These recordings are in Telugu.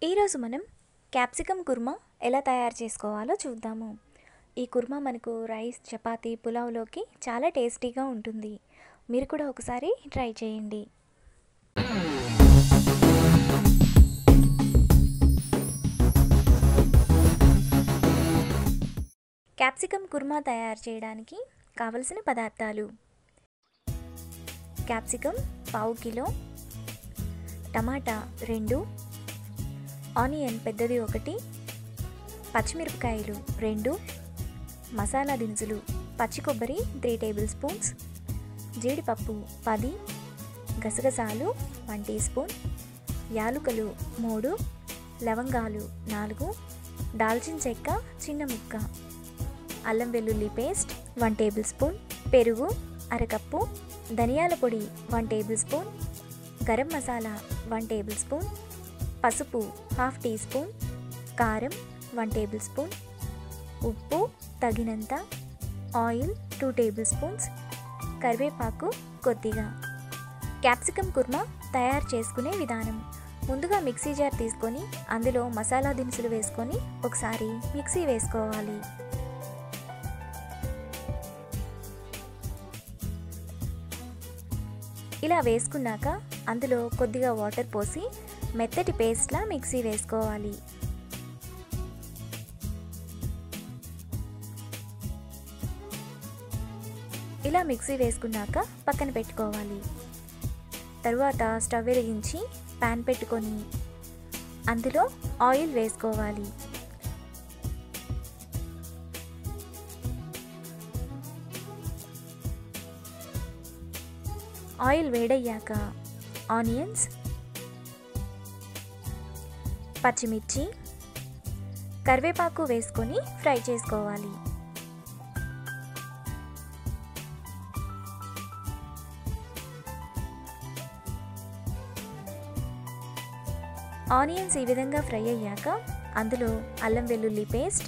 ఈరోజు మనం క్యాప్సికమ్ కుర్మా ఎలా తయారు చేసుకోవాలో చూద్దాము ఈ కుర్మా మనకు రైస్ చపాతీ పులావ్లోకి చాలా టేస్టీగా ఉంటుంది మీరు కూడా ఒకసారి ట్రై చేయండి క్యాప్సికమ్ కుర్మా తయారు చేయడానికి కావలసిన పదార్థాలు క్యాప్సికమ్ పావు కిలో టమాటా రెండు ఆనియన్ పెద్దది ఒకటి పచ్చిమిరపకాయలు రెండు మసాలా దినుసులు పచ్చి కొబ్బరి త్రీ టేబుల్ స్పూన్స్ జీడిపప్పు పది గసగసాలు వన్ టీ స్పూన్ యాలుకలు మూడు లవంగాలు నాలుగు దాల్చిన చెక్క చిన్న ముక్క అల్లం వెల్లుల్లి పేస్ట్ వన్ టేబుల్ స్పూన్ పెరుగు అరకప్పు ధనియాల పొడి one tablespoon garam masala one tablespoon పసుపు హాఫ్ టీ స్పూన్ కారం వన్ టేబుల్ స్పూన్ ఉప్పు తగినంత ఆయిల్ టూ టేబుల్ స్పూన్స్ కరివేపాకు కొద్దిగా క్యాప్సికమ్ కుర్మా తయారు చేసుకునే విధానం ముందుగా మిక్సీ జార్ తీసుకొని అందులో మసాలా దినుసులు వేసుకొని ఒకసారి మిక్సీ వేసుకోవాలి ఇలా వేసుకున్నాక అందులో కొద్దిగా వాటర్ పోసి మెత్తటి పేస్ట్లా మిక్సీ వేసుకోవాలి ఇలా మిక్సీ వేసుకున్నాక పక్కన పెట్టుకోవాలి తరువాత స్టవ్ వెలిగించి ప్యాన్ పెట్టుకొని అందులో ఆయిల్ వేసుకోవాలి ఆయిల్ వేడయ్యాక ఆనియన్స్ పచ్చిమిర్చి కరివేపాకు వేసుకొని ఫ్రై చేసుకోవాలి ఆనియన్స్ ఈ విధంగా ఫ్రై అయ్యాక అందులో అల్లం వెల్లుల్లి పేస్ట్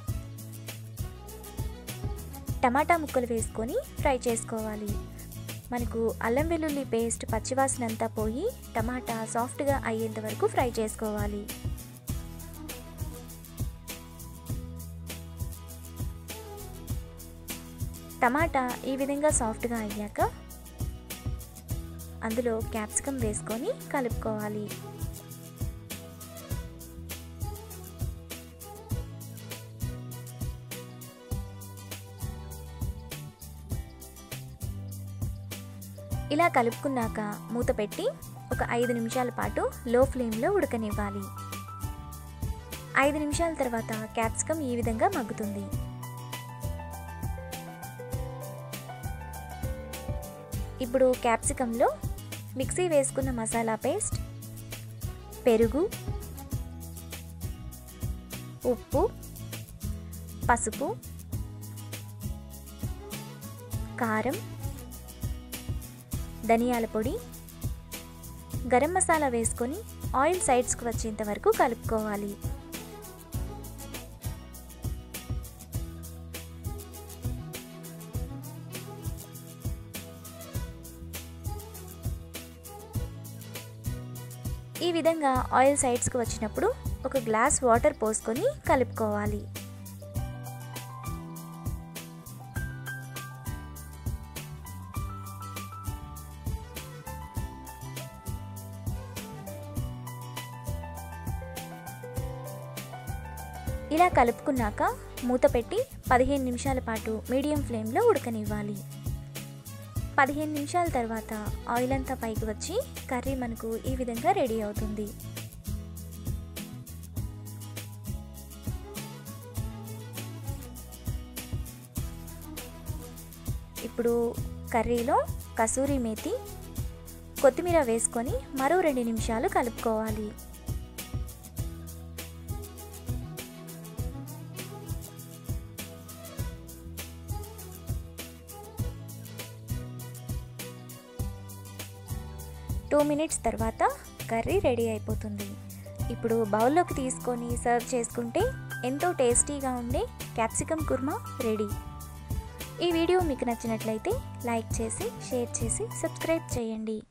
టమాటా ముక్కలు వేసుకొని ఫ్రై చేసుకోవాలి మనకు అల్లం వెల్లుల్లి పేస్ట్ పచ్చివాసన అంతా పోయి టమాటా సాఫ్ట్గా అయ్యేంత వరకు ఫ్రై చేసుకోవాలి టమాటా ఈ విధంగా సాఫ్ట్గా అయ్యాక అందులో క్యాప్సికమ్ వేసుకొని కలుపుకోవాలి ఇలా కలుపుకున్నాక మూత పెట్టి ఒక ఐదు నిమిషాల పాటు లో ఫ్లేమ్లో ఉడకనివ్వాలి ఐదు నిమిషాల తర్వాత క్యాప్సికమ్ ఈ విధంగా మగ్గుతుంది ఇప్పుడు క్యాప్సికంలో మిక్సీ వేసుకున్న మసాలా పేస్ట్ పెరుగు ఉప్పు పసుపు కారం ధనియాల పొడి గరం మసాలా వేసుకొని ఆయిల్ సైడ్స్కి వచ్చేంత వరకు కలుపుకోవాలి ఈ విధంగా ఆయిల్ సైడ్స్కి వచ్చినప్పుడు ఒక గ్లాస్ వాటర్ పోసుకొని కలుపుకోవాలి ఇలా కలుపుకున్నాక మూత పెట్టి పదిహేను నిమిషాల పాటు మీడియం ఫ్లేమ్లో ఉడకనివ్వాలి పదిహేను నిమిషాల తర్వాత ఆయిల్ అంతా పైకి వచ్చి కర్రీ మనకు ఈ విధంగా రెడీ అవుతుంది ఇప్పుడు కర్రీలో కసూరి మేతి కొత్తిమీర వేసుకొని మరో రెండు నిమిషాలు కలుపుకోవాలి టూ మినిట్స్ తర్వాత కర్రీ రెడీ అయిపోతుంది ఇప్పుడు బౌల్లోకి తీసుకొని సర్వ్ చేసుకుంటే ఎంతో టేస్టీగా ఉండే క్యాప్సికమ్ కుర్మా రెడీ ఈ వీడియో మీకు నచ్చినట్లయితే లైక్ చేసి షేర్ చేసి సబ్స్క్రైబ్ చేయండి